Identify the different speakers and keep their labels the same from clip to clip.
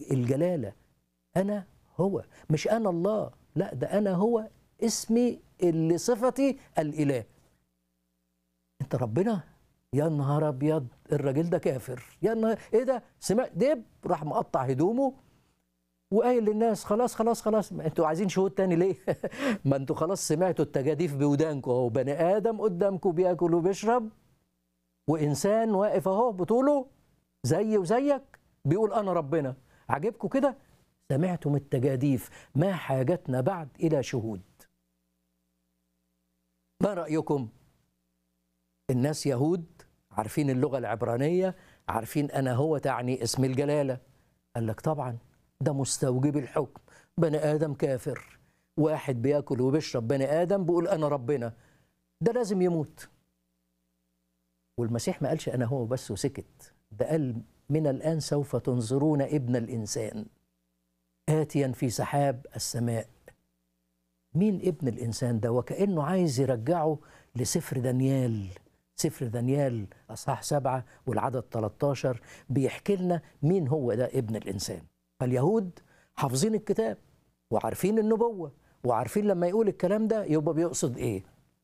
Speaker 1: الجلاله انا هو مش انا الله لا ده انا هو اسمي اللي صفتي الاله انت ربنا يا نهار ابيض الراجل ده كافر يا نهار ايه ده سمع دب راح مقطع هدومه وقايل للناس خلاص خلاص خلاص ما انتوا عايزين شهود تاني ليه؟ ما انتوا خلاص سمعتوا التجاديف بودانكم اهو بني ادم قدامكم بياكل وبيشرب وانسان واقف اهو بطوله زي وزيك بيقول انا ربنا عجبكم كده؟ سمعتم التجاديف ما حاجتنا بعد الى شهود ما رايكم؟ الناس يهود عارفين اللغه العبرانيه عارفين انا هو تعني اسم الجلاله قال لك طبعا ده مستوجب الحكم بني ادم كافر واحد بياكل وبيشرب بني ادم بيقول انا ربنا ده لازم يموت والمسيح ما قالش انا هو بس وسكت ده قال من الان سوف تنظرون ابن الانسان اتيا في سحاب السماء مين ابن الانسان ده وكانه عايز يرجعه لسفر دانيال سفر دانيال اصحاح سبعه والعدد 13 بيحكي لنا مين هو ده ابن الانسان فاليهود حافظين الكتاب وعارفين النبوة وعارفين لما يقول الكلام ده يبقى بيقصد ايه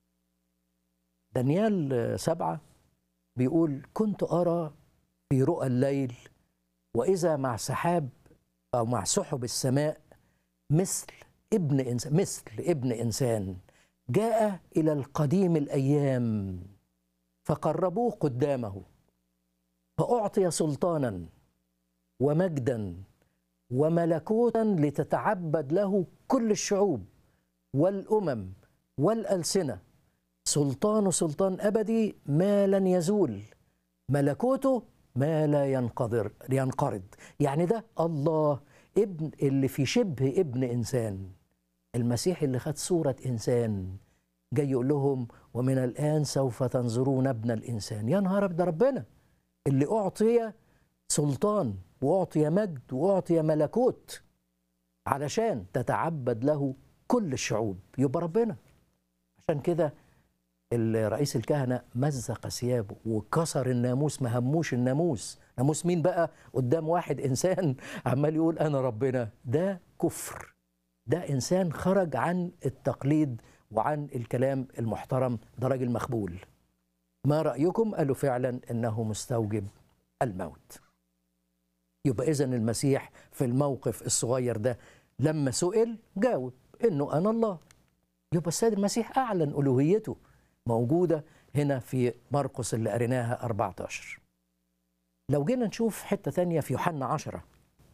Speaker 1: دانيال سبعة بيقول كنت أرى في رؤى الليل وإذا مع سحاب أو مع سحب السماء مثل ابن إنسان مثل ابن إنسان جاء إلى القديم الأيام فقربوه قدامه فأعطي سلطانا ومجدا وملكوتا لتتعبد له كل الشعوب والامم والالسنه سلطان سلطان ابدي ما لن يزول ملكوته ما لا ينقدر ينقرض يعني ده الله ابن اللي في شبه ابن انسان المسيح اللي خد صوره انسان جاي يقول لهم ومن الان سوف تنظرون ابن الانسان يا نهار ده ربنا اللي اعطي سلطان واعطي مجد واعطي ملكوت علشان تتعبد له كل الشعوب يبقى ربنا عشان كده رئيس الكهنة مزق ثيابه وكسر الناموس ما هموش الناموس ناموس مين بقى قدام واحد إنسان عمال يقول أنا ربنا ده كفر ده إنسان خرج عن التقليد وعن الكلام المحترم ده راجل مخبول ما رأيكم قالوا فعلا إنه مستوجب الموت يبقى إذا المسيح في الموقف الصغير ده لما سئل جاوب إنه أنا الله يبقى السيد المسيح أعلن ألوهيته موجودة هنا في مرقس اللي قريناها 14 لو جينا نشوف حتة ثانية في يوحنا 10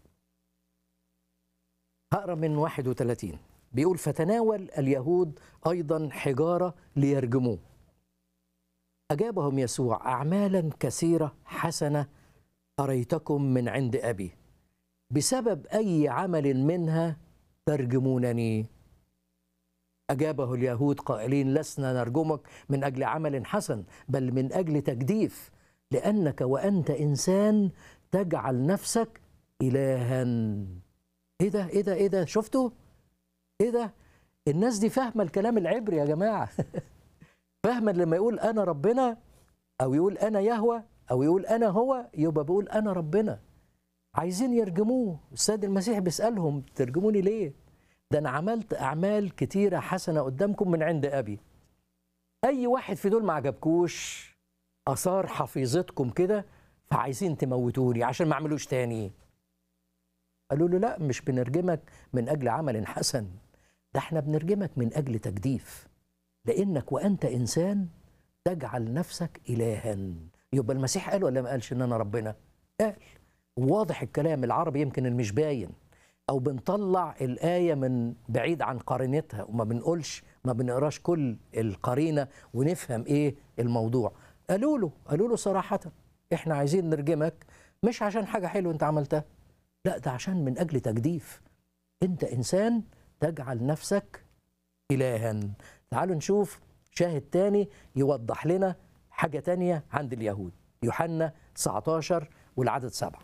Speaker 1: هقرا من 31 بيقول فتناول اليهود أيضا حجارة ليرجموه أجابهم يسوع أعمالا كثيرة حسنة أريتكم من عند أبي بسبب أي عمل منها ترجمونني أجابه اليهود قائلين لسنا نرجمك من أجل عمل حسن بل من أجل تجديف لأنك وأنت إنسان تجعل نفسك إلها إيه ده إيه ده إيه ده شفتوا إيه ده الناس دي فاهمة الكلام العبري يا جماعة فاهمة لما يقول أنا ربنا أو يقول أنا يهوى أو يقول أنا هو يبقى بيقول أنا ربنا عايزين يرجموه السيد المسيح بيسألهم ترجموني ليه ده أنا عملت أعمال كتيرة حسنة قدامكم من عند أبي أي واحد في دول ما عجبكوش أثار حفيظتكم كده فعايزين تموتوني عشان ما أعملوش تاني قالوا له لا مش بنرجمك من أجل عمل حسن ده احنا بنرجمك من أجل تجديف لأنك وأنت إنسان تجعل نفسك إلها يبقى المسيح قال ولا ما قالش إن أنا ربنا قال واضح الكلام العربي يمكن اللي مش باين او بنطلع الايه من بعيد عن قرينتها وما بنقولش ما بنقراش كل القرينه ونفهم ايه الموضوع قالوا له قالوا له صراحه احنا عايزين نرجمك مش عشان حاجه حلوه انت عملتها لا ده عشان من اجل تجديف انت انسان تجعل نفسك الها تعالوا نشوف شاهد تاني يوضح لنا حاجه تانيه عند اليهود يوحنا 19 والعدد سبعه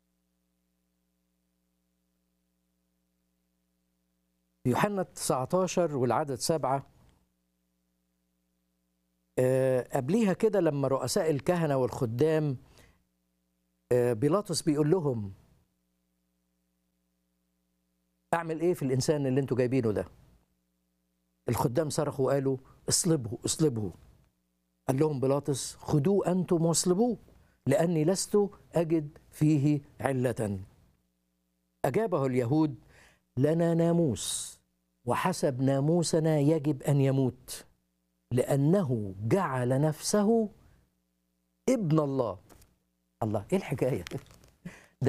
Speaker 1: يوحنا 19 والعدد سبعة آه قبليها كده لما رؤساء الكهنة والخدام آه بيلاطس بيقول لهم اعمل ايه في الانسان اللي انتوا جايبينه ده الخدام صرخوا وقالوا اصلبه اصلبه قال لهم بيلاطس خذوه انتم واصلبوه لاني لست اجد فيه عله اجابه اليهود لنا ناموس وحسب ناموسنا يجب ان يموت لانه جعل نفسه ابن الله الله ايه الحكايه